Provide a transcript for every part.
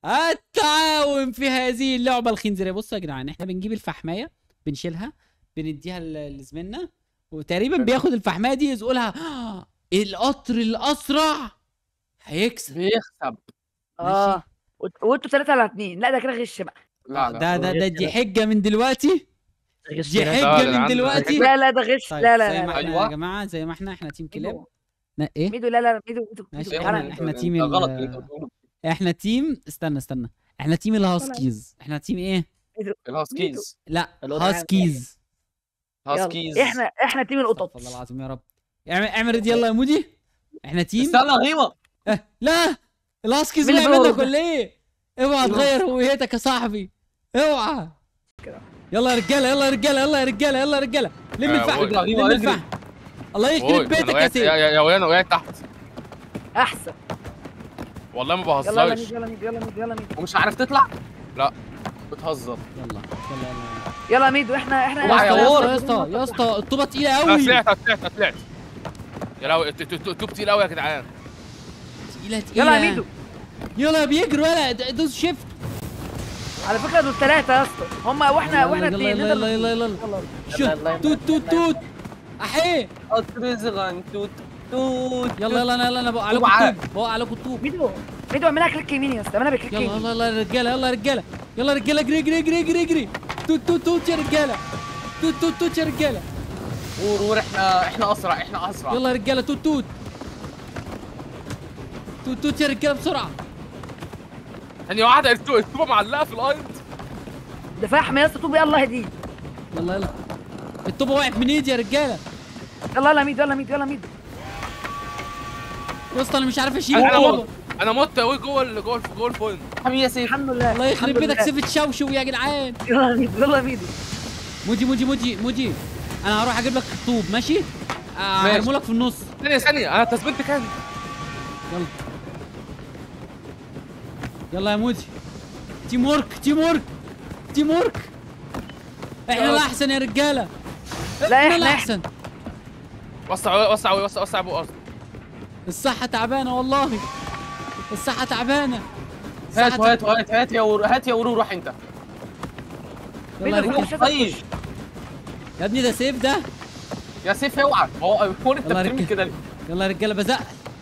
التعاون في هذه اللعبه الخنزيريه بصوا يا جدعان احنا بنجيب الفحمايه بنشيلها بنديها ل- لزميلنا وتقريبا بياخد الفحمايه دي يزقلها القطر الاسرع هيكسب بيكسب اه وانت- وانتوا ثلاثة على اثنين لا ده كده غش بقى لا لا ده ده ده دي حجه من دلوقتي غش دي كده. حجه ده من عنده دلوقتي لا لا ده غش طيب لا لا زي لا, ما لا. احنا يا أيوة. جماعه زي ما احنا احنا تيم كلاب ميدو نا- ايه ميدو لا لا لا ميدو ميدو ماشي، ميدو إحنا- تعالى. إحنا أنت- تيم أنت ال- غلط اللي انت بتقوله احنا تيم استنى استنى احنا تيم الهاسكيز احنا تيم ايه الهاسكيز لا القطط. هاسكيز يلا. هاسكيز احنا احنا تيم القطط استغفر الله العظيم يا رب اعمل اعمل رد يلا يا مودي احنا تيم استنى غيمة اه لا الهاسكيز مين اللي وقع منك بيقول ولا ايه اوعى تغير هويتك يا صاحبي اوعى يلا يا رجاله يلا يا رجاله يلا يا رجاله يلا يا رجاله لم آه، الفحم قول. لم اجري، اجري. الفحم الله أوي، يخرب أنا بيتك يا وقعت- سيدي يا يا ويانا وقعت تحت احسن والله ما يلا يلا بهزرش ميدو يلا ميدو يلا ميدو يلا ميدو ومش عارف تطلع لا. بتهزر يلا يلا يلا يلا ميدو احنا احنا اوعى يا يا اسطى ور. يا اسطى يا اسطى الطوبه تقيله انا قوي طلعت أنا طلعت أنا طلعت يا لهوي الت- الت- التوب تقيل قوي يا جدعان تقيله تقيله يلا يا ميدو يلا بيجروا يلا د- دوس شيفت على فكرة دول ثلاثة يا اسطى هم واحنا يلا واحنا يلا اثنين يلا يلا يلا يلا يلا شوت يلا، توت توت توت احيه قطر صغن توت توت يلا يلا يلا انا بوقع عليكم اوعى. الطوب بوقع عليكم الطوب ميدو ميدو اعملها كليك يمين يا اسطى اعملها بكليك يلا يمين يلا يلا يا رجاله يلا يا رجاله يلا يا رجاله اجري اجري اجري اجري اجري توت توت توت يا رجاله توت توت توت يا رجاله ور ور احنا احنا اسرع احنا اسرع يلا يا رجاله توت توت توت توت يا رجاله بسرعه ثانية واحدة التو- التوبة معلقة في الأرض ده فحم يا اسطى طوب يلا هدي يلا يلا الطوبه وقعت من ايدي يا رجاله يلا يلا ميدو يلا ميدو يلا ميدو يا اسطى انا مش عارف اشيل أنا الطوبه مت أنا مت أوي جوه ال- جوه ال- جوه الفويل حبيبي يا سيف الحمد لله الله يخرب الحمد بيتك لله. سيف تشوشو يا جدعان يلا يا ميدو يلا يا ميدو موجي موجي موجي موجي انا هروح اجيب لك الطوب ماشي آه، ماشي. هرمولك في النص ثانية ثانية أنا تثبيت كان يلا يلا يا مودي تيم ورك تيم ورك تيم ورك احنا يلا. الاحسن يا رجاله لا احنا احنا الاحسن وسع وسع وسع وسع أبو أرض الصحه تعبانه والله الصحه تعبانه هات الصحة هات هات هات يا ور هات يا ور وروح انت يلا يا ميدو رجاله خش طيب يا ابني ده سيف ده يا سيف اوعى هو هو انت يلا يا بتعمل رجالة. كده ليه؟ يلا يا رجاله بزق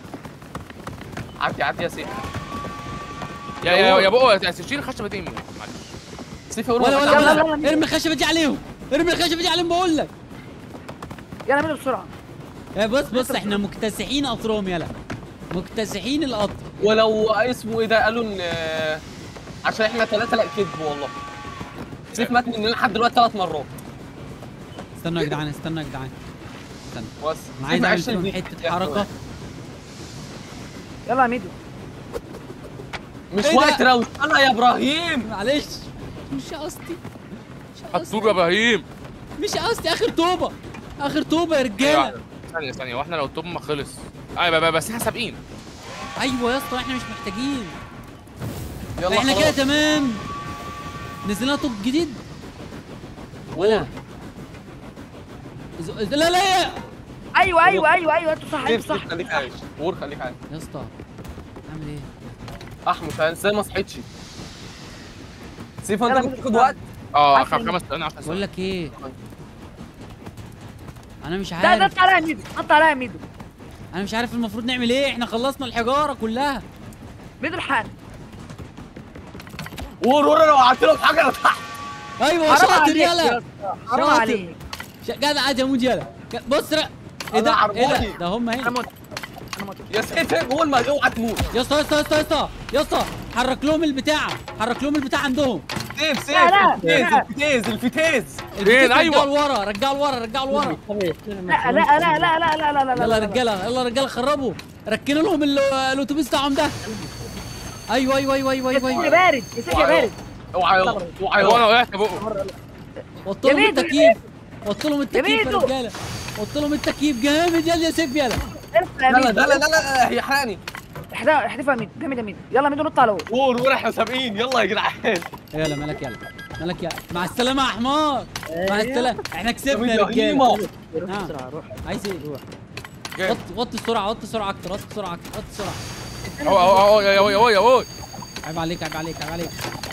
عدي عدي يا سيف يا يا يا بقى شيل الخشبة دي مني معلش سيف يا ور ولا ما ولا تعملش. يلا، ولا يلا. ارمي الخشبه دي عليهم ارمي الخشبه دي عليهم بقول لك يلا ميدو بسرعة يا بص بص احنا مكتسحين قطرهم يلا مكتسحين القطر ولو اسمه ايه ده قالوا ان آه، عشان احنا ثلاثة لا كذب والله سيف مات مننا لحد دلوقتي ثلاث مرات استنوا يا جدعان استنوا يا جدعان استنى بس انا عايز سيف اعمل عشان فيهم دي- حته يا حركه أخوان. يلا يا ميدو مش إيه ده؟ وقت روش انا يا ابراهيم معلش مش قصدي مش هتطوب قصدي يا إبراهيم مش قصدي اخر توبه اخر توبه يا رجاله أيوة. ثانية ثانية واحنا لو التوب ما خلص ايوه بس احنا سابقين ايوه يا اسطى احنا مش محتاجين يلا احنا كده خلاص. تمام نزلنا توب جديد ولا إز- إز- لا لا يا ايوه ايوه ايوه ايوه انتوا صح سيف انتوا صح سيف خليك عايش ور خليك عايش يا اسطى اعمل ايه احمد انا ازاي ما صحيتش سيف انت يلا كنت بينا. بتاخد وقت اه عشرة. خ- خمس ثواني 10 بقول ثواني لك ايه انا مش ده ده عارف انت عليها يا ميدو انت عليها يا ميدو انا مش عارف المفروض نعمل ايه احنا خلصنا الحجاره كلها ميدو الحقني ور ور لو قعدت له حاجه انا تحت ايوه حرام شاطر عليك يا يلا اسطى، حرام شاطر. عليك ش- جدع عادي يا مود يلا ج- بص ر- ايه ده أنا ايه عرباني. ده ده هم انا هنا مت انا مت يا سيف قول ما اوعى تموت يا اسطى يا اسطى يا اسطى يا اسطى يا اسطى حرك لهم البتاع حرك لهم البتاع عندهم سيف سيف لا، لا، الفتيز لا. الفتيز الفتيز البتاع أيوة. رجعوا لورا رجعوا لورا رجعوا لورا لا لا لا لا لا لا لا لا لا يلا يا رجاله يلا يا رجاله خربوا ركنوا لهم ال- الاتوبيس بتاعهم ده ايوه ايوه ايوه ايوه ايوه, يا أيوة. بارد يا سيف يا بارد اوعى يلا اوعى هو انا يلا وقعت يا بقى وطوا لهم يا ميدو، التكييف وطوا لهم التكييف يا ميدو. رجاله وطوا لهم التكييف جامد يلا يا سيف يلا ارفع يا لا لا ميدو لا لا لا لا هي حرقني احدفها احدفها يا ميدو جامد يا ميدو يلا ميدو نط على هو ور ور احنا سابقين يلا يا جدعان يلا مالك يلا مالك يلا مع السلامه يا حمار مع السلامه احنا كسبنا يا يا رجاله هيما. روح نعم. بسرعه روح عايز ايه جامد. وطي وطي السرعه وطي السرعه اكتر وطي السرعه اكتر وطي السرعه اهو اهو اهو يا هو يا هو يا هو عيب عليك عيب عليك عيب عليك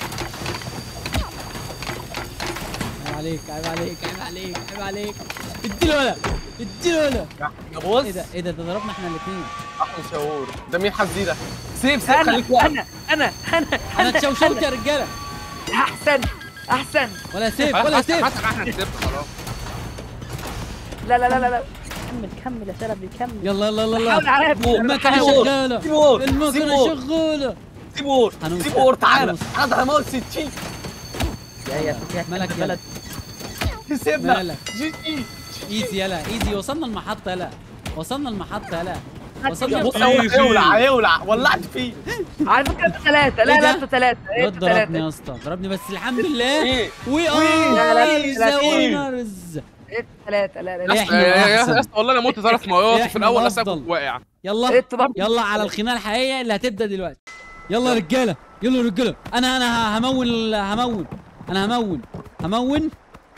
عيب عليك عيب عليك عيب عليك عيب عليك اديله ولا اديله ولا يا بص ايه ده ايه ده ده ضربنا احنا الاثنين احمد شاور ده مين حزي ده سيب سيب انا خليك واقف انا انا انا انا اتشوشوت يا رجاله احسن احسن ولا سيف ولا سيف حتى احنا كسبت خلاص لا لا لا لا لا كمل كمل يا شلبي كمل يلا يلا يلا حاول يلا عليا المكنه حاول. شغاله سيبور المكنه سيبور شغاله سيبور هنوصل. سيبور تعالى هنوصل. انا هموت 60 يا يا يا مالك يلا بلد كسبنا مالك جي جي ايزي يلا ايزي وصلنا المحطه يلا وصلنا المحطه يلا وصلنا بص الفريق. هيولع هيولع ولعت فيه على فكره انتوا ثلاثه إيه لا ده؟ لا انتوا ثلاثه الواد انتوا ضربني ثلاثه يا اسطى ضربني بس الحمد لله ايه وي لا، ار لا، ذا لا، وينرز انتوا ثلاثه لا لا إيه؟ لا إحنا يا- يا- يا- أحسن. يا اسطى والله انا مت ثلاث مرات في إحنا الاول اصلا أفضل. كنت واقع يلا انتوا برضه يلا على الخناقه الحقيقيه اللي هتبدا دلوقتي يلا يا رجاله يلا يا رجاله انا انا همون ال- همون انا همون همون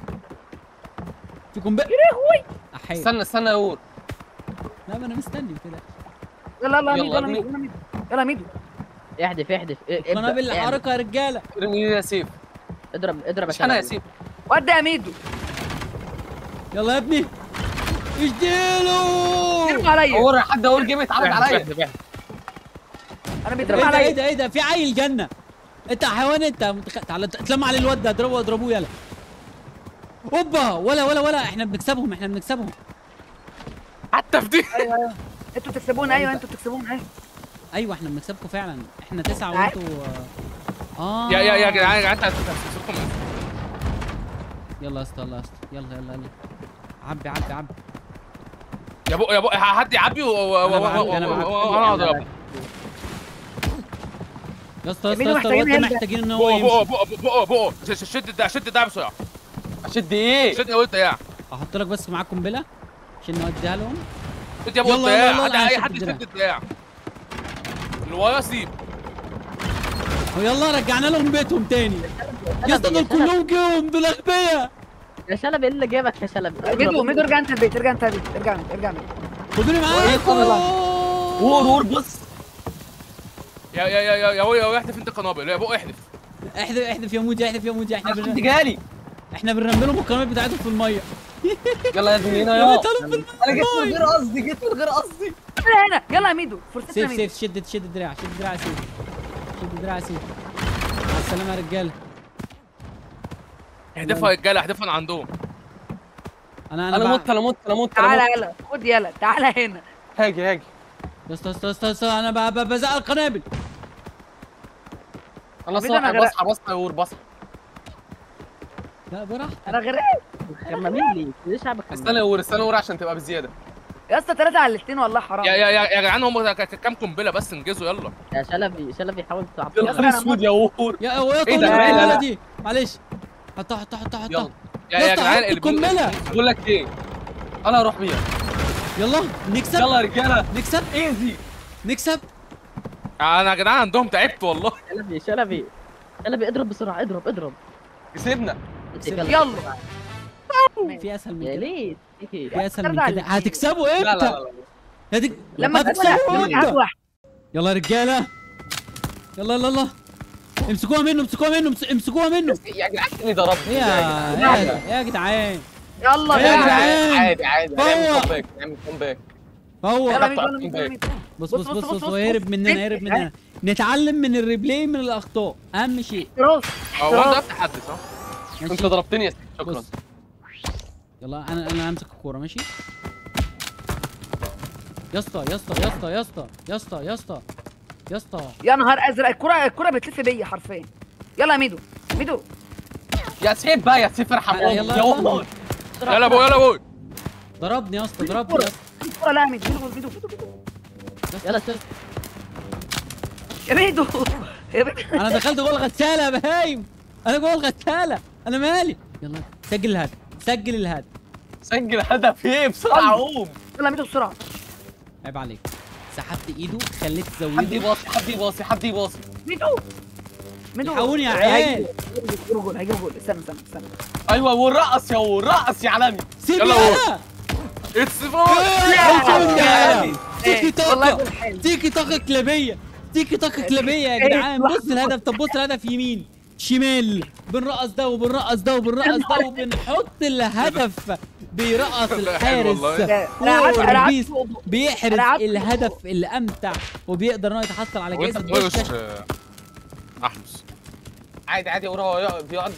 فيكم بقى احيي استنى استنى يا اور لا ما انا مستني كده يلا يلا يلا ميدو يلا ابني. ميدو يلا ميدو يلا ميدو احدف احدف اه، ابدأ، قنابل اعمل. حركه يا رجاله ارمي يا سيف اضرب اضرب مش انا يا شلبي. سيف ودي يا ميدو يلا يا ابني اشديله ارموا عليا اور حد اول جيم اتعرض عليا احدف احدف انا ايه بيترمى ده ايه عليا ده ايه ده في عيل جنه انت حيوان انت متخ... تعالى اتلم على الواد ده اضربه اضربوه يلا اوبا ولا ولا ولا احنا بنكسبهم احنا بنكسبهم حتى في دي ايوه ايوه انتوا بتكسبونا ايوه انتوا بتكسبونا ايوه ايوه احنا بنكسبكم فعلا احنا تسعه عارف. وانتوا اه يا يا يا جدعان يا جدعان انت هتسيبكم يلا يا اسطى يلا يا اسطى يلا يلا يلا عبي عبي عبي يا بو يا بو حد يعبي و- و- أنا و- بعبي، و- أنا و- بعبي. وانا اضرب يا اسطى يا اسطى مين يا اسطى الواد ده محتاجين محتاجين ان هو بقى بقى يمشي بقى بقى بقى ش- ش- شد ده شد ده بسرعه اشد ايه شد يا ولد يا احط لك بس معاك قنبله عشان نوديها لهم شد يا يلا، ولد يلا، يا يلا، حد أنا اي هشد حد الدراع. يشد الدراع اللي ورا سيب ويلا رجعنا لهم بيتهم تاني يا اسطى دول كلهم جم دول اغبياء يا شلبي ايه اللي جابك يا شلبي ميدو ميدو ارجع انت البيت ارجع انت البيت ارجع انت ارجع انت خدوني معاكم اور اور بص يا يا يا يا يا وي- يا وي احذف انت قنابل يا بو احذف احذف احذف يا مودي احذف يا مودي احنا حد بن... جالي احنا بنرمي لهم القنابل بتاعتهم في الميه يلا يا ابني هنا يلا يا تعالوا في انا جيت من الميه غير قصدي جيت من غير قصدي انا هنا يلا يا ميدو فرصتنا سيف ميدو سيف شد شد الدراع شد الدراع يا سيف شد الدراع يا سيف مع السلامه يا رجاله احذفها يا رجاله احذفها من عندهم انا انا, انا بع- مت انا مت انا مت انا تعالى مت يلا خد يلا تعالى هنا هاجي هاجي يا اسطى يا اسطى يا اسطى يا اسطى انا ب- ب- بزق القنابل انا مين أنا صاحي غرق؟ بصحى بصحى يا اور بصحى لا براحتك انا غرقت خمامين ليه ليه شعبك استنى يا اور استنى يا اور عشان تبقى بزياده يا اسطى ثلاثه على الاثنين والله حرام يا يا يا يا جدعان هم ك- ك- كام قنبله بس انجزوا يلا يا شلبي شلبي حاول يا تعبر نهار اسود يا اور يا هو يا إيه طول ده؟ لا، لا، القنبله لا. دي معلش حطها حطها حطها يلا حطها يا يا يا اسطى جدعان حط اللي بيقول- القنبله بقول لك ايه انا هروح بيها يلا نكسب يلا يا رجاله نكسب ايزي نكسب انا يا جدعان عندهم تعبت والله شلبي شلبي شلبي اضرب بسرعه اضرب اضرب كسبنا يلا في اسهل من يا كده ليه في اسهل من ترجع كده لي. هتكسبوا لا لا امتى لا لا هتك... لما هتكسبوا تكون امتى واحد واحد يلا يا رجاله يلا يلا يلا امسكوها منه امسكوها منه امس- امسكوها منه يا جدعان اللي ضربني ايه يا يا ايه جدعان يا- يا جدعان يلا يا يلا جدعان. عادي عادي نعمل فوق. كومباك نعمل كومباك هو يلا قطع ميدو يلا ميدو، يلا ميدو بص بص، بص بص، بص بص، بص بص، هو يهرب بص. مننا يهرب مننا نتعلم من الريبلاي من الاخطاء اهم شيء راس هو انت عرفت تحدث ها انت ماشي ضربتني يا سيدي شكرا بص يلا انا انا همسك الكوره ماشي يا اسطى يا اسطى يا اسطى يا اسطى يا اسطى يا اسطى يا اسطى يا نهار ازرق الكرة الكرة بتلف بيا حرفيا يلا يا ميدو ميدو يا سيف بقى يا سيف ارحم يلا، امك يلا. يا والله يلا بو يلا بو ضربني يا اسطى ضربني يا اسطى الكرة لا يا ميدو ميدو ميدو ميدو ميدو. يلا يا اسطى يا ميدو يا ميدو انا دخلت جوه الغساله يا بهايم انا جوه الغساله انا مالي يلا سجل الهدف سجل الهدف سجل هدف ايه بسرعه قوم يلا يا ميدو بسرعة عيب عليك سحبت ايده خليت حد زوده يباصي حد يباصي حد يباصي ميدو ميدو الحقوني يا عيال. هيجيبوا جول هيجيبوا جول استنى استنى استنى ايوه والرقص يا ورقص يا علمي سيبني يلا هو. انا اتس فور الحمد لله. يعني. تيكي والله تاكا جول حلو تيكي تاكا كلابيه تيكي تاكا كلابيه يا جدعان بص الهدف طب بص الهدف يمين شمال بنرقص ده وبنرقص ده وبنرقص ده وبنحط الهدف بيرقص الحارس والله. لا، انا قعدت انا قعدت بيس فوق- بيحرز أنا قعدت- الهدف الامتع وبيقدر انه يتحصل على وانت جائزه بتقولش بوشكاش آه، احمس عادي عادي ورا هو يقعد- بيقعد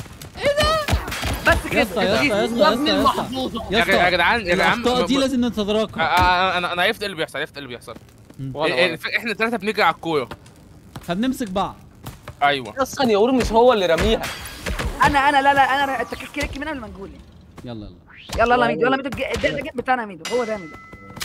بس يا كده اسطى يا اسطى يا اسطى يا يا ابني اسطى المحظوظه يا يا جدع- يا اسطى جدعان يا جدعان الاخطاء دي ب- ب- لازم آه، نتداركها آه، انا انا عرفت ايه اللي بيحصل عرفت ايه اللي بيحصل ولا- إيه- إيه، ولا. ف- احنا الثلاثه بنجري على الكوره فبنمسك بعض ايوه اصلا يا مش هو اللي رميها انا انا لا لا انا انت كيك من قبل ما نقول يلا يلا يلا يلا ميدو يلا ميدو الج- ده ده الجيم بتاعنا يا ميدو هو ده يا ميدو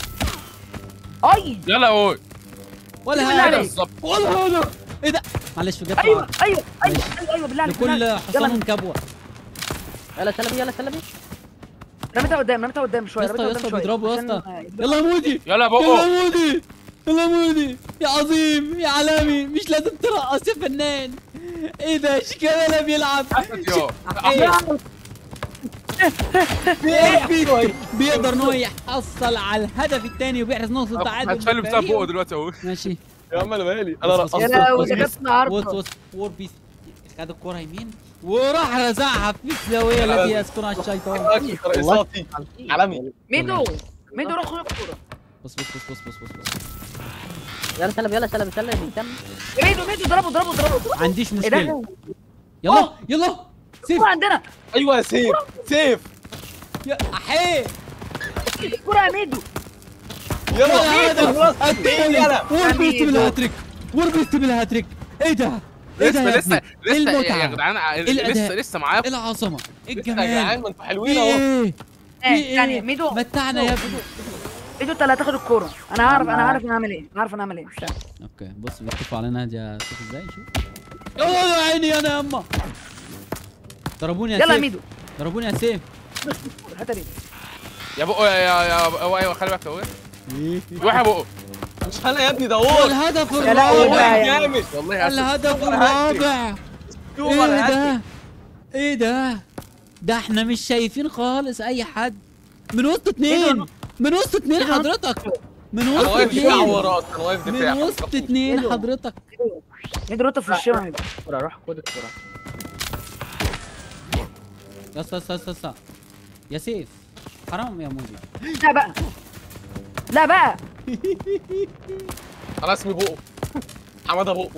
اي يلا قول ولا بالله هذا عليك. بالظبط ولا هذا ايه ده معلش جت ايوه معاك. ايوه ايوه ماشي. ايوه ايوه بالله عليك لكل بالله عليك. حصان يلا كبوه يلا شلبي يلا شلبي رميتها قدام رميتها قدام شويه يا اسطى يا رميتها اسطى قدام شويه بيضربوا يا عشان- اسطى آه، يلا يا مودي يلا يلا بقى يا مودي يلا يا مودي يا عظيم يا عالمي مش لازم ترقص يا فنان ايه ده شيكابالا بيلعب يا بي- بيقدر ان هو يحصل على الهدف الثاني وبيحرز نقطه تعادل هتشلم بتاع بالفريق. بقى دلوقتي اهو ماشي يا عم انا مالي انا بص- بص- يا رقصت لهوي بص- ده بص- جت عارضه وص وص وور بيس خد الكرة يمين وراح رزعها في الزاوية التي يسكنها الشيطان رقصاتي عالمي ميدو ميدو روح خد الكوره بص بص بص بص بص بص بص يلا شلبي يلا شلبي شلبي كمل يا ميدو ميدو ضربه ضربه ضربه ضربه ما عنديش ايه مشكلة ده؟ يلا يلا سيف الكوره عندنا ايوه يا سيف سيف يا احيه الكوره يا ميدو يلا هدف الثاني يلا. وور بيست بالهاتريك وور بيست بالهاتريك ايه ده ايه ده لسه يا لسه ابني؟ لسه يا المتعة. جدعان الأداء. لسه لسه معاكم العظمة يا الجمال جدعان ما انتوا في حلوين اهو ايه في ايه ثانيه ايه ميدو متعنا يا ابني ميدو انت اللي هتاخد الكوره انا عارف انا عارف انا هعمل ايه أنا عارف انا هعمل ايه استنى. اوكي بص بيتفقوا علينا يا شوف ازاي شوف يلا يا عيني انا يا اما ضربوني يا يلا يا سيف ميدو ضربوني يا سيف الحته دي يا بقى يا يا يا ايوه ايوه خلي بالك اهو روح يا بقى مش انا يا ابني ده هو الهدف يا لهوي الرابع بقى. جامد والله يا أسف. الهدف الرابع سوبر ايه هاتريك. ده ايه ده ده احنا مش شايفين خالص اي حد من وسط اتنين من وسط اتنين حضرتك من انا وسط واقف دفاع اتنين وراك انا واقف دفاع من وسط اتنين حضرتك ميدو رطب في وشنا يا ميدو الكرة روح خد الكرة يا اسطى يا اسطى يا اسطى يا اسطى. يا سيف حرام يا مودي لا بقى لا بقى انا اسمي بقه حماده بقه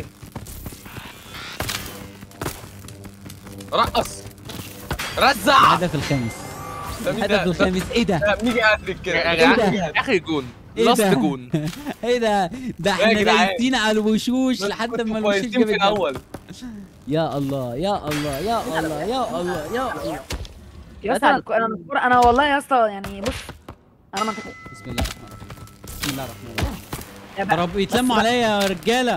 رقص رزع الهدف الخامس ده مين الهدف ده؟ الخامس ايه ده ده بنيجي هاتريك كده يا إيه ده؟ جدعان اخر جون إيه لاست ده؟ جون ايه ده ده يا احنا جدعان. بايتين على الوشوش لحد كنتوا ما الوشوش كويسين في جابت جول. الاول يا الله يا الله يا الله يا الله يا الله يا اسطى انا انا الكورة- انا والله يا اسطى يعني بص انا منطقي بسم الله الرحمن الرحيم بسم الله الرحمن الرحيم يا يا بقى. رب يتلموا عليا يا رجاله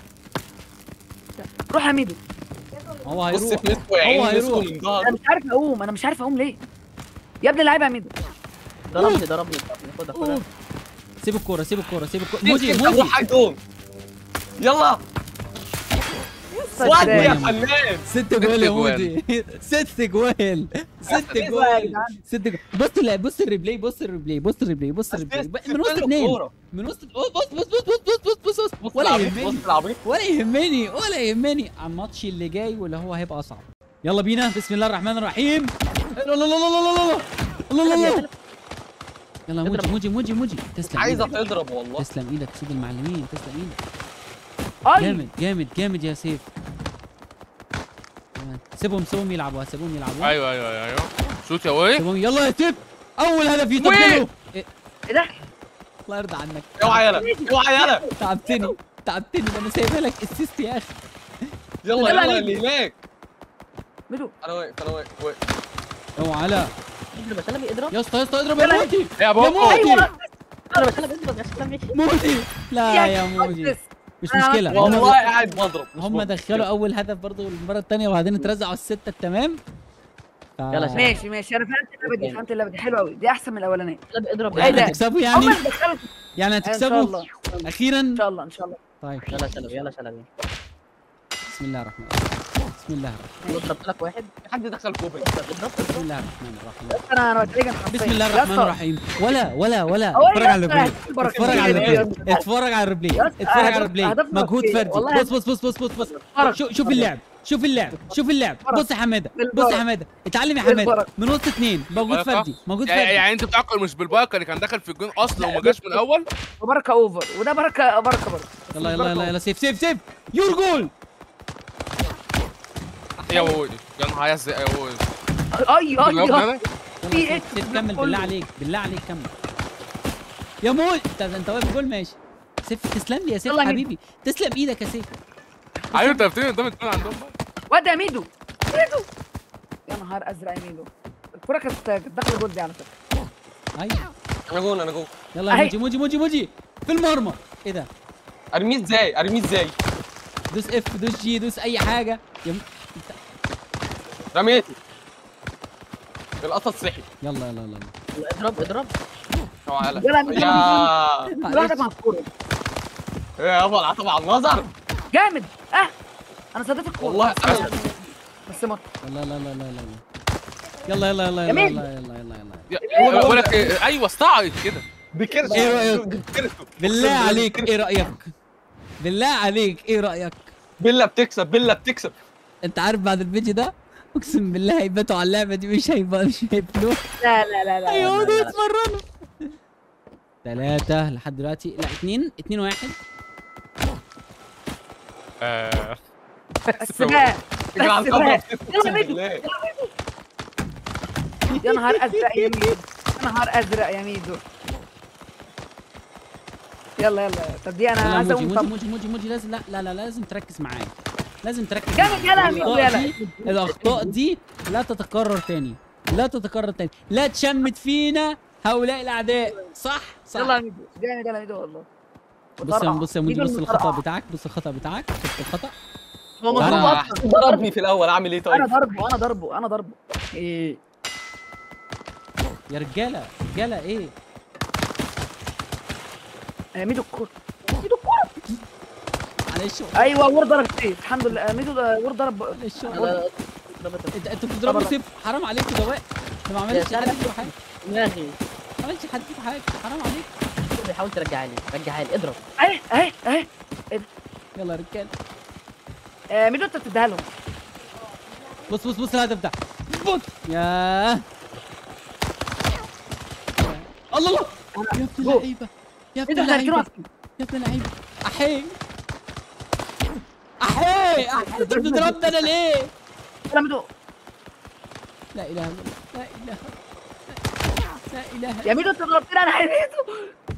روح يا ميدو هو بص هيروح في نسكو يا عيني هو نسكو هيروح من انا ظهره مش عارف اقوم انا مش عارف اقوم ليه يا ابني لعيبه يا ميدو ضربني ضربني ضربني خدها خدها أوف. سيب الكوره سيب الكوره سيب الكوره مودي موجي مودي موجي روح جون يلا وادي يا فنان ست جوال يا جوال. مودي ست جوال ست يا جوال جدعان. ست جوال بص لا بص الريبلاي بص الريبلاي بص الريبلاي بص الريبلاي أسيست، من وسط سبت له اتنين الكورة. من وسط بص بص بص بص بص بص بص بص بص ولا العبيط يهمني بص العبيط ولا يهمني ولا يهمني على الماتش اللي جاي واللي هو هيبقى اصعب يلا بينا بسم الله الرحمن الرحيم لا لا لا لا لا لا لا لا لا لا يلا موجي موجي موجي موجي تسلم عايزه ايدك تضرب والله تسلم ايدك سيد المعلمين تسلم ايدك اي جامد جامد جامد يا سيف تمام. سيبهم سيبهم يلعبوا سيبهم يلعبوا ايوه ايوه ايوه ايوه شوت يا وي سيبهم يلا يا سيف اول هدف يسجله إيه، ايه ده الله يرضى عنك اوعى يلا اوعى يلا تعبتني تعبتني ده انا سايبها لك اسيست يا اخي يلا يلا يلا عليك. اللي هناك ميدو انا واقف انا واقف واقف اوعى لا اضرب يا شلبي اضرب يا اسطى يا اسطى اضرب يا يلا. موتي يا يا بقى موتي ايوه اضرب يا شلبي اضرب يا شلبي موتي لا يا موتي مش مشكله هم والله قاعد بضرب مش هم مشكلة. دخلوا اول هدف برضه المره الثانيه وبعدين اترزعوا السته التمام ف... يلا شباب. ماشي ماشي انا فهمت اللعبه دي فهمت اللعبه دي حلوه قوي دي احسن من الاولانيه شلبي اضرب إيه يعني ده؟ هتكسبوا هم يعني اللي دخلوا يعني ان شاء هتكسبوا الله اخيرا ان شاء الله ان شاء الله طيب يلا شلبي يلا شلبي بسم الله الرحمن الرحيم بسم الله الرحمن ضربت لك واحد في حد دخل كوبري اضرب بسم اضرب الله الرحمن الرحيم انا انا بتريجن حرفيا بسم الله يا الرحمن اسطى. الرحيم ولا ولا ولا هو اتفرج يا على اسطى الريبلاي بركة اتفرج على كتير. الريبلاي اتفرج على الريبلاي يا اسطى اتفرج على هدف- الريبلاي هدف مجهود كتير. فردي والله بص بص بص بص بص بص بركة. شوف شوف اللعب شوف اللعب شوف اللعب بركة. بص يا حماده بص بالبركة. يا حماده اتعلم يا حماده بالبركة. من وسط اثنين مجهود بركة. فردي مجهود يعني, فردي يعني انت بتعقل مش بالبركه اللي كان دخل في الجون اصلا وما جاش من الاول وبركه اوفر وده بركه بركه بركه يلا يلا يلا يلا سيف سيف سيف يور جول يا وي يا نهار ازرق يا وي اي اي بالله اي أنا؟ في يلا إيه؟ سيف سيف كمل كله. بالله عليك بالله عليك كمل يا مول انت انت واقف جول ماشي سيف تسلم لي يا سيف يلا يا حبيبي تسلم ايدك يا سيف ايوه انت بتبتدي قدام الجون عندهم بقى واد يا ميدو ميدو يا نهار ازرق يا ميدو الكوره كانت كانت داخله جول دي على فكره ايوه انا جون انا جون يلا يا أهي. موجي موجي موجي موجي في المرمى ايه ده ارميه ازاي ارميه ازاي دوس اف دوس جي دوس اي حاجه يا م... رميته القطط صحي يلا يلا يلا يلا. اضرب اضرب تعالى يلا يا يا لوحدك مع الكوره يا يابا العطب على النظر جامد اه انا صديت الكوره والله انا بس ما يلا لا لا لا لا لا يلا يلا يلا يلا جميل. يلا يلا يلا يلا يا- بقول لك إيه، ايوه استعرض كده بكرش إيه رأيك؟ بكرش. بالله أقسم عليك بالله ايه رايك بالله عليك ايه رايك بيلا بتكسب بيلا بتكسب انت عارف بعد الفيديو ده اقسم بالله هيباتوا على اللعبه دي مش هيبقى مش هيقفلوها لا لا لا لا هيقعدوا يتمرنوا ثلاثة لحد دلوقتي لا اثنين اثنين واحد آه، السباق تجري على بس الخضرة بقى. بتكسب، يلا أقسم ميدو. بالله. يا نهار ازرق يا ميدو يا نهار ازرق يا ميدو يلا يلا طب دي انا يلا عايز موجي اقوم موجي طب موجي موجي موجي لازم لا لا لا لازم تركز معايا لازم تركز جامد معايا. يلا يا ميدو الأخطاء يلا دي الاخطاء دي لا تتكرر تاني لا تتكرر تاني لا تشمت فينا هؤلاء الاعداء صح صح يلا يا ميدو جامد يلا يا ميدو والله بص يا بص يا موجي ميدو بص الخطا المطرقع. بتاعك بص الخطا بتاعك شفت الخطا هو مظلوم أنا- اصلا ضربني في الاول اعمل ايه انا طيب ضربه انا ضربه انا ضربه ايه يا رجاله رجاله ايه آه، ميدو الكوره ميدو الكوره معلش ايوه وور ضرب سيف الحمد لله آه، ميدو ده وور ضرب معلش لا لا ضربت انت انت بتضربوا طبعا. سيف حرام عليك كده واقف ده ما عملش يا حد سلام. فيه حاجه دماغي ما عملش حد فيه حاجه حرام عليك بيحاول ترجعها لي رجعها لي اضرب اهي اهي اهي يلا يا رجاله آه، ميدو انت بتديها لهم بص بص بص الهدف ده بص يا الله الله يا ابن جو. اللعيبه يا ابن ميدو احنا اللعيبه هنكتبها يا ابن اللعيبه احي احي احي انت بتضربني انا ليه؟ يلا ميدو لا اله الا الله لا اله لا اله يا ميدو انت ضربتني انا يا ميدو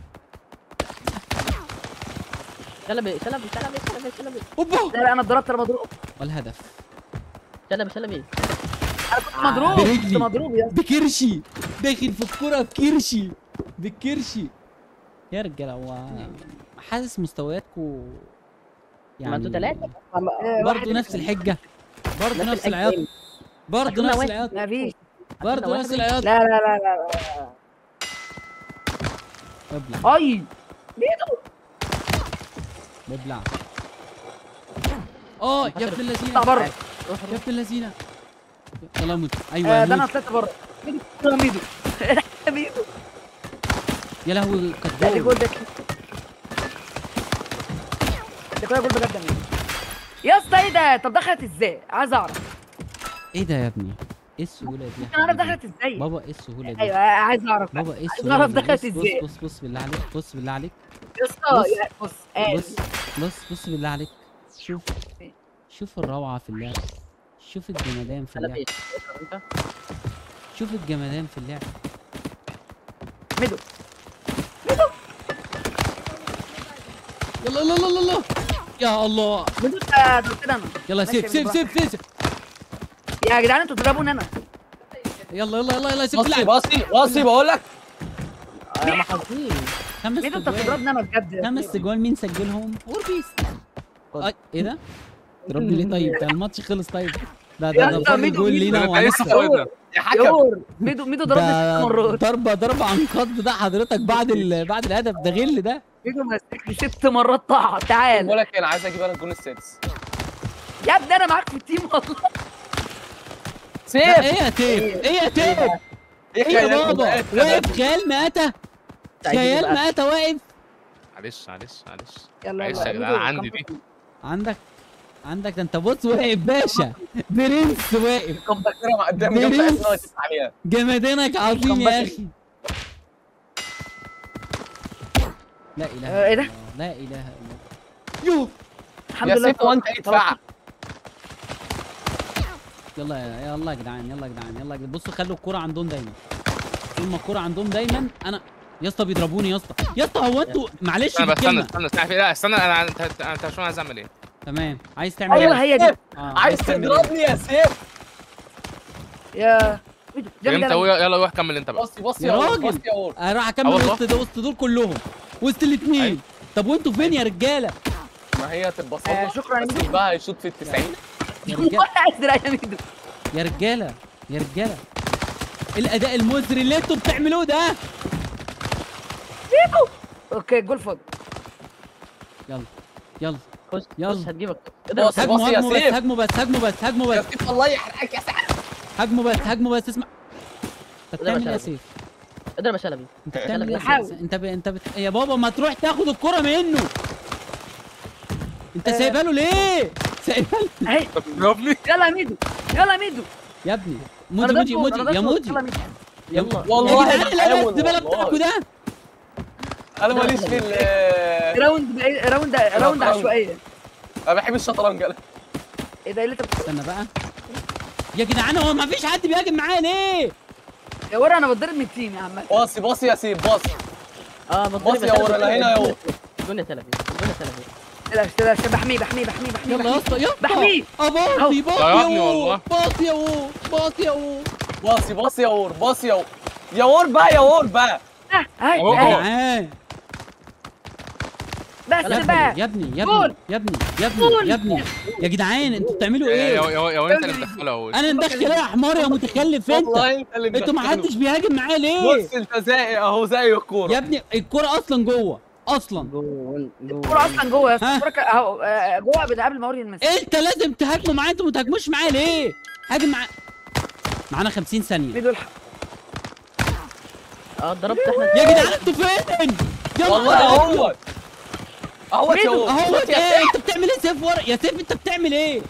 شلبي شلبي شلبي شلبي شلبي اوبا لا لا انا اتضربت انا مضروب والهدف شلبي شلبي انا كنت مضروب برجلي. كنت مضروب يا بكرشي داخل في الكرة بكرشي بكرشي يا رجاله هو حاسس مستوياتكم ما انتوا ثلاثة آه، واحد برضه نفس الحجه برضه نفس العياط برضه كنا نفس واحد. العياط ما فيش برضه نفس العياط لا لا لا لا لا ابلع اي ميدو ابلع اه يا ابن اللذينه اطلع بره يا ابن اللذينه يلا موت ايوه آه، يا ده انا موت طلعت بره ميدو يا ميدو يا ميدو يا لهوي لا دي كانت جول ده ده كده جول بجد يا ميدو يا اسطى ايه ده طب دخلت ازاي عايز اعرف ايه ده يا ابني ايه السهوله دي يا انا عارف حبيبي؟ دخلت ازاي بابا ايه السهوله دي ايوه عايز اعرف بابا ايه عايز السهوله اعرف دي؟ دخلت بص- ازاي بص بص بص بالله عليك بص بالله عليك يا بص. اسطى يا- بص قال بص بص بص بالله عليك شوف شوف الروعة في اللعب شوف الجمدان في اللعب شلبي اضرب انت شوف الجمدان في اللعب ميدو يلا يلا يلا يلا يا الله ميدو انت ضربت انا يلا ماشي سيف يا سيف ميدو. سيف سيف يا جدعان انتوا تضربوني انا يلا يلا يلا يلا سيف باصي اللعب باصي باصي بقول لك يا محظوظين خمس ميدو انت تجوال بتضربني انا بجد يا خمس ميدو. تجوال مين سجلهم؟ اوربيس أي ايه ده؟ ضربني ليه طيب؟ ده الماتش خلص طيب ده ده يا ده اسطى فرق ميدو- جول ميدو- لينا ده انت لسه وهنكسب فوقنا يا حكم يور ميدو ميدو ضربني ست ده مرات ضربة ضربة عن قصد ده حضرتك بعد ال... بعد الهدف ده غل ده ميدو ماسكني ست مرات طاعة تعال بقول لك إيه، انا عايز اجيب انا الجون السادس يا ابني انا معاك في التيم والله لا، سيف ايه يا تيف ايه يا تيف ايه يا بابا واقف خيال مآتة خيال مآتة واقف معلش معلش معلش يلا معلش يلا يا جدعان ميدو، عندي كم دي بوكس؟ عندك عندك ده انت بص واقف باشا برنس واقف كم تذكره مقدمه جنب برنس. اسمها تسعة عليها جمدانك عظيم يا اخي لا اله آه، ايه الا ده؟ الله لا اله الا الله يو الحمد يا لله سيف هو انت ايه ادفع يلا يا يلا يا جدعان يلا يا جدعان يلا يا جدعان بصوا خلوا الكرة عندهم دايما طول ما الكرة عندهم دايما انا يا اسطى بيضربوني يا اسطى يا اسطى هو انتوا معلش استنى بس استنى بالكلمة استنى استنى لا استنى انا انت انت انت مش فاهم عايز اعمل ايه تمام عايز تعمل ايوه ايه؟ هي دي آه، عايز تعمل إيه؟ تضربني يا سيف يا ميدو جامد انت أوي. يلا روح كمل انت بقى بصي بصي يا أول، راجل. بصي اول اروح آه اكمل والله. وسط ده وسط دول كلهم وسط الاثنين أيوة. طب وانتوا فين يا رجاله؟ ما هي تبقى آه، صدمه شكرا يا بس ميدو. بقى هيشوط في ال 90 يا رجاله ولا ازرق يا ميدو يا رجاله يا رجاله إيه الاداء المزري اللي انتوا بتعملوه ده اوكي جول فاضي يلا يلا خش يلا. خش هتجيبك بص، اضرب بص. هاجموا يا هاجموا بس سيف. هاجموا بس هاجموا بس هاجموا يا بس سيف الله يحرقك يا سعد هاجموا بس هاجموا بس اسمع انت ده بتعمل ايه يا مشاغب. سيف؟ اضرب يا شلبي انت بتعمل ايه يا بحاول. سيف؟ انت ب... انت بت... يا بابا ما تروح تاخد الكرة منه انت آه. سايبها له ليه؟ سايبها له اهي تضربني يلا يا ميدو يلا يا ميدو يا ابني أنا مودي ضد مودي جول، مودي أنا يا ضد جول. مودي يلا يا ميدو مودي والله يا جدعان لا بحاول الزبالة والله. بتاعكوا ده انا ماليش في ال راوند بعيد- راوند راوند راوند. عشوائيه انا بحب الشطرنج انا ايه ده اللي انت بت- استنى بقى يا جدعان هو ما فيش حد بيهاجم معايا ليه؟ يا ورا انا بتضرب من التيم يا عم باصي باصي يا سيف باصي اه بضرب بص يا ورا، لا هنا يا ورا. جون يا شلبي جون يا شلبي لا لا لا بحميه بحميه بحميه بحميه يلا يا اسطى يلا بحميه. اه باصي أهو. باصي ضيعني يا وور والله. باصي يا وور باصي يا وور باصي باصي يا ور باصي يا ور يا ور بقى يا ور بقى اه هاي أهو. يا هاي جدعان بس يا بقى ابني يا ابني يا جول. ابني يا ابني يا ابني جول. يا ابني يا جدعان انتوا بتعملوا يا ايه؟ يا يا انت اللي مدخله اهو انا مدخل ايه يا حمار يا متخلف انت والله انت اللي انتوا ما مدخله. حدش بيهاجم معايا ليه؟ بص انت زي اهو زي الكوره يا ابني الكرة اصلا جوه اصلا جون جون الكوره اصلا جوه يا اسطى ها؟ الكوره كا- اهو آه، جوه من قبل ما اوري المسا انت لازم تهاجموا معايا انتوا ما تهاجموش معايا ليه؟ هاجم معايا معانا 50 ثانية ميدو الحق اه ضربت احنا يا جدعان انتوا فين؟ يا والله نهار أبيض. اهو اهو يا ور اهو بص يا ايه انت بتعمل ايه سيف ورا يا سيف انت بتعمل ايه؟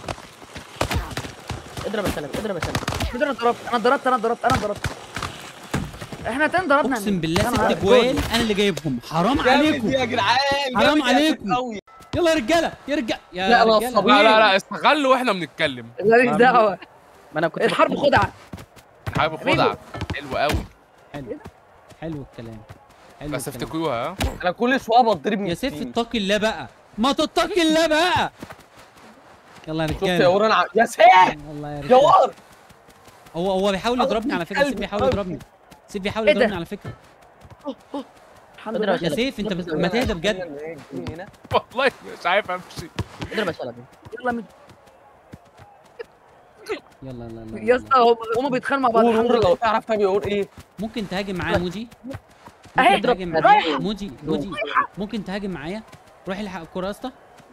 اضرب يا شلبي اضرب يا شلبي ميدو انا ضربت انا ضربت انا ضربت انا ضربت احنا تاني ضربنا اقسم بالله يا نهار ست أبيض. جوال انا اللي جايبهم حرام جامد عليكم يا جدعان حرام جامد يا سيف عليكم. قوي. يلا يا رجاله يا رجاله يا لا، أنا رجاله الصبي. لا لا لا استغلوا واحنا بنتكلم ماليش دعوه ما انا كنت الحرب بتكلم. خدعه حابب خدعه حلو قوي حلو حلو الكلام حلو بس الكلام. افتكروها ها انا كل شويه بتضرب من يا سيف التيم. اتقي الله بقى ما تتقي الله بقى يلا يا شفت يا رجاله ور انا ع- يا سيف والله يا يا رجاله ور هو هو بيحاول يضربني على فكره سيف قلبي، بيحاول قلبي. يضربني سيف بيحاول إيه ده؟ يضربني على فكره الحمد اضرب لله يا يا شلبي سيف انت بت- ما تهدى بجد هنا والله مش عارف امشي اضرب يا شلبي يلا ميدو يلا لا لا يا اسطى هم هم بيتخانقوا مع بعض ور الحمد ور لله لو تعرف طب يقول ايه ممكن تهاجم معايا موجي أهي، ممكن تهاجم معايا رايحة. موجي موجي ممكن تهاجم معايا روح الحق الكوره يا اسطى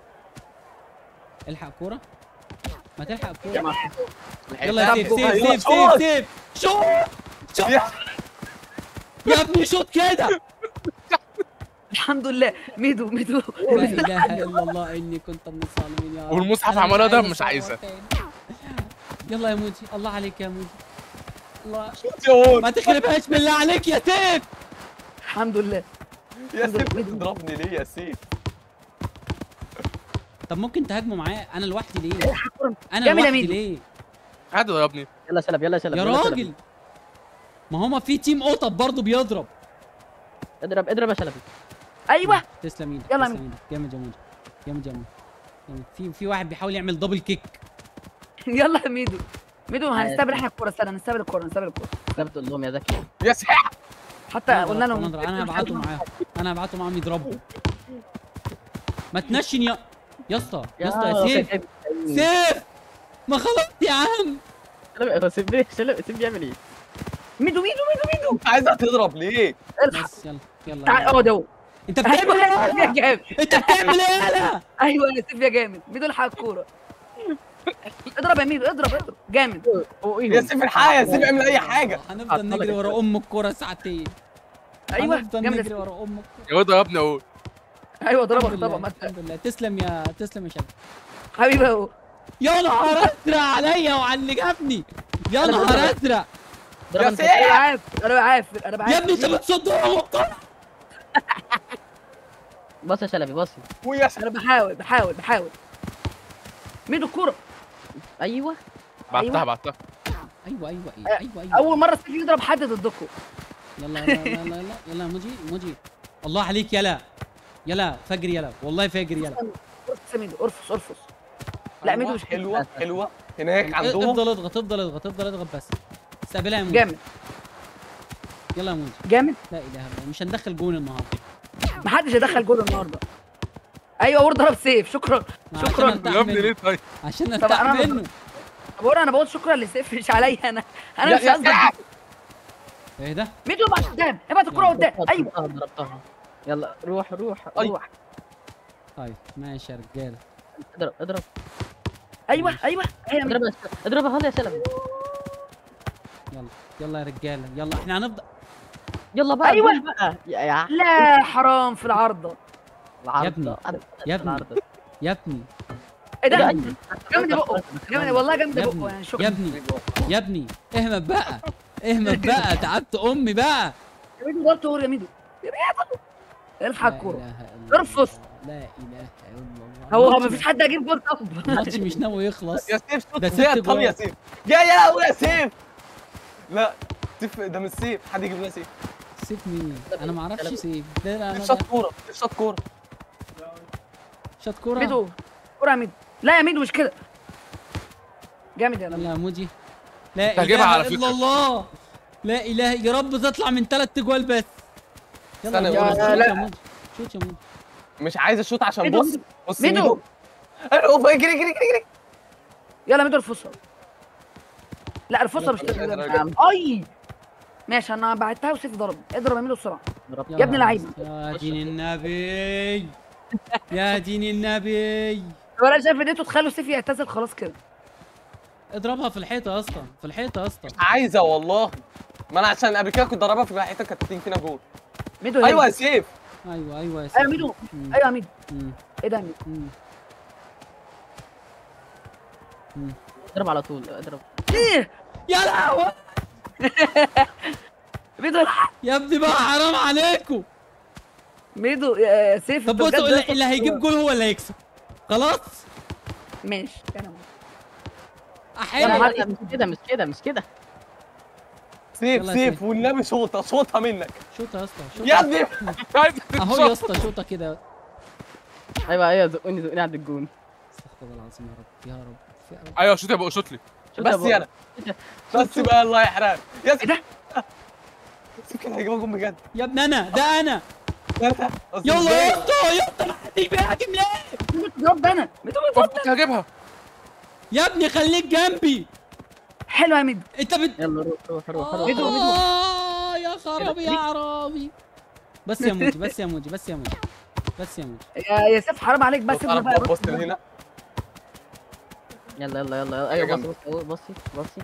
الحق الكوره ما تلحق الكوره يلا يا سيف سيف سيف سيف سيف شوت شوت يا ابني شوت كده الحمد لله ميدو ميدو لا اله الا الله اني كنت من الظالمين يا رب والمصحف أنا عملها ده عايز مش أصور عايزة. تاني. يلا يا موجي الله عليك يا موجي الله يا ور ما تخربهاش بالله عليك يا سيف الحمد لله يا سيف بتضربني ليه يا سيف طب ممكن تهاجموا معايا انا لوحدي ليه انا جامد يا لوحدي ميدو. ليه حد ضربني يلا يا شلبي يلا يا شلبي يا يلا شلبي. راجل ما هما في تيم قطط برضه بيضرب اضرب اضرب يا شلبي ايوه تسلم ايدك يلا يا تسلم ايدك جامد يا موجي جامد يا موجي جامد. في في واحد بيحاول يعمل دبل كيك يلا يا ميدو ميدو هنستقبل احنا الكوره استنى نستقبل الكوره نستقبل الكوره لا بتقول لهم يا ذكي يا سيف حتى أنا قلنا ضربت، لهم انا ضربت. انا هبعته معاهم انا هبعته معاهم يضربوا ما تنشن يا يا اسطى يا اسطى يا سيف سيف ما خلاص يا عم شلبي هو سيب ليه شلبي سيب بيعمل ايه ميدو ميدو ميدو ميدو انت عايزها تضرب ليه الحق بس يلا يلا تعال يلا. اقعد اهو انت بتعمل ايوه ايه يا جامد انت بتعمل ايه يالا ايوه يا سيف يا جامد ميدو الحق الكوره اضرب يا ميدو اضرب اضرب جامد يا سيف الحقيقة يا سيف اعمل اي حاجة هنفضل نجري ورا ام الكوره ساعتين ايوه هنفضل جامد نجري يا ورا ام الكوره يا واد ضربني اقول ايوه الحمد ضربك لله، طبعا ما الحمد لله تسلم يا تسلم يا شباب حبيبي اهو يا نهار ازرق عليا وعلى اللي جابني يا نهار ازرق يا ضرب سيف انا عارف انا عارف انا بعرف يا ابني انت بتصد ورا ام الكوره بص يا شلبي بص ويا سيف انا بحاول بحاول بحاول ميدو الكوره ايوه بعتها بعتها ايوه ايوه ايوه ايوه ايوه اول مره سيف يضرب حد ضدكم يلا يلا يلا يلا يلا يلا موجي موجي الله عليك يلا يلا فجر يلا والله فجر يلا ارفص يا ميدو ارفص ارفص لا ميدو مش حلو حلوة حلوة هناك عندهم افضل اضغط افضل اضغط افضل اضغط بس استقبلها يا موجي جامد يلا يا موجي جامد لا اله الا الله مش هندخل جون النهارده محدش هيدخل جول النهارده ايوه ورد ضرب سيف شكرا عشان شكراً. ارتاح يا ابني منه. ليه طيب عشان طب ارتاح أنا منه طب ورا انا بقول شكرا لسيف مش عليا انا انا يا- مش يا قصدي سيف. ايه ده ميدو ابعت قدام ابعت الكوره قدام ايوه ضربتها ضربتها يلا روح روح أي. روح طيب ماشي يا رجاله اضرب اضرب ايوه ايوه ايوه اضرب يا شلبي. اضربها هلا يا شلبي يلا يلا يا رجاله يلا احنا هنفضل يلا بقى أيوة. قول بقى يا يا لا حرام في العارضه العرض ابني. ده. يا ابني. العرض ده. يا ابني ايه ده ده أيوة. جامد بقه جامد والله جامد يا بقه ابني يعني شكرا يا ابني يا ابني اهمت بقى اهمت بقى تعبت امي بقى يا ميدو ضربت ور يا ميدو يا ميدو الحق لا الكوره إله إلا ارفض. الله. لا اله الا الله هو هو الماتش- مفيش حد هيجيب جول طب الماتش مش ناوي يخلص يا سيف شوت ده ست زياد طب جوان. يا سيف يا يا يا سيف لا سيف ده مش سيف حد يجيب لنا سيف سيف مين انا ما اعرفش سيف ده انا سيف ده شاط كورة سيف شاط كورة شاط كوره ميدو كوره يا ميدو لا يا ميدو مش كده جامد يا يلا لما يا موجي لا هجيبها على اله فكرة. الا الله لا اله يا رب تطلع من ثلاث تجوال بس يلا استنى يا يا موجي ولد. شوت لا. يا موجي شوت يا موجي مش عايز اشوط عشان ميدو، بص ميدو. بص ميدو. ميدو اوف اجري اجري اجري اجري يلا ميدو الفصل لا الفصل مش يلا، كده يلا، يلا. اي ماشي انا بعتها وسيف ضرب اضرب يا ميدو بسرعه ضربتها. يا ابن لعيبة. يا دين النبي يا دين النبي طب انا شايف ان انتوا تخلوا سيف يعتزل خلاص كده اضربها في الحيطه يا اسطى في الحيطه يا اسطى عايزة والله ما انا عشان قبل كده كنت ضربها في ناحيتك كانت تيجي فينا جول ميدو ايوه يا هنا. سيف ايوه ايوه يا ايوه سيدي. ميدو مم. ايوه يا ميدو مم. ايه ده يا ميدو مم. اضرب على طول اضرب ايه يا لهوي ميدو يا ابني بقى حرام عليكم ميدو يا سيف طب أنت بصوا بجد اللي, لسه اللي هيجيب جول هو اللي هيكسب خلاص ماشي انا لا احيانا لا لا مش كده مش كده مش كده سيف يلا يا سيف سيف. والنبي شوطة شوطها منك شوطه يا اسطى شوطه يا ابني عايز اهو يا اسطى شوطه كده ايوه ايوه زقوني زقوني عند الجون استغفر الله العظيم يا رب يا رب يا رب ايوه شوت يا بقى شوت لي شوف بس يا يلا بس بقى الله يحرقك يا ايه سيف ده سيف كده هيجيبها جول بجد يا ابني انا ده انا ثلاثة يلا يا اسطى يا اسطى محدش بيهاجم ليه ميدو ضرب ده انا ميدو ضرب كنت هجيبها يا ابني خليك جنبي حلو يا ميدو انت بت يلا روح روح روح روح ميدو، ميدو. آه يا خرابي يا عرابي بس يا موجي بس يا موجي بس يا موجي بس يا موجي يا يا سيف حرام عليك بس بص سيبنا انا بقى بص هنا يلا يلا يلا يلا يا ايوه جنب. بص بص بصي بصي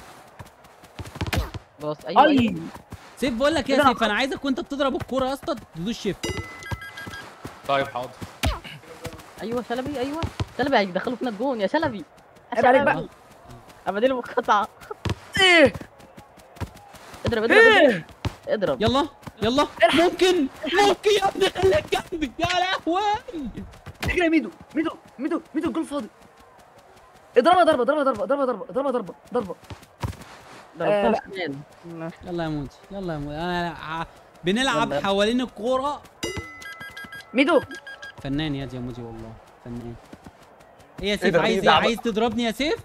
بص ايوه اي ايوه سيف بقول لك كده يا أنا سيف انا عايزك وانت بتضرب الكوره يا اسطى تدوس شيفت طيب حاضر ايوه شلبي ايوه شلبي هيدخلوا فينا الجون يا شلبي عيب عليك بقى. شلبي. ابديله مقاطعه ايه اضرب اضرب ايه اضرب يلا يلا ممكن ممكن يا ابني خليك جنبي يا لهوي اجري يا ميدو ميدو ميدو ميدو الجول فاضي اضربها ضربه ضربه ضربه ضربه ضربه ضربه ضربه ضربه آه، ضربتها لا. شمال يلا يا موجي يلا يا موجي انا ع- بنلعب يلا. حوالين الكوره ميدو فنان يا دي يا موجي والله فنان ايه يا إيه سيف ده؟ عايز إيه ايه ده؟ عايز تضربني يا سيف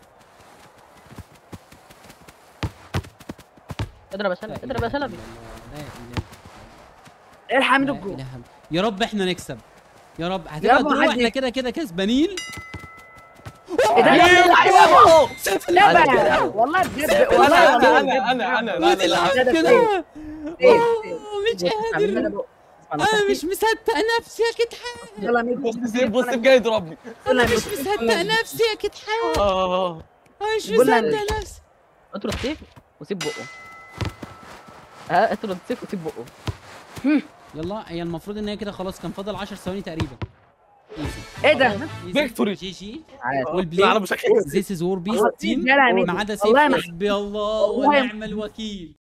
اضرب يا لا شلبي إله اضرب يا إلا شلبي الله، لا إله الحق ميدو لا الجول إله إلا- يا رب احنا نكسب يا رب هتبقى رب ما دروع حد احنا يكسب. كده كده كسبانين ايه ده ايوه سيف لا اللي بقى والله بجد والله انا والله انا انا انا لا ودي لا لا العب ده كده سيف. سيف، آه، مش قادر ميدو. انا مش مصدق نفسي يا كتحان يلا يا ميدو بص سيف بص سيف جاي يضربني يلا يا مش ميدو مصدق نفسي يا كتحان اه مش قلنا مصدق نفسي اطرد سيف وسيب بقه ها اطرد سيف وسيب بقه يلا هي المفروض ان هي كده خلاص كان فاضل 10 ثواني تقريبا ايزي ايه ده؟ فيكتوري. جي جي عادي. والبلاي على مشاكل ذيس از وور بيست تيم يلا يا ميدو ما عدا سيف والله ما حسبي الله والله ما- ونعم الوكيل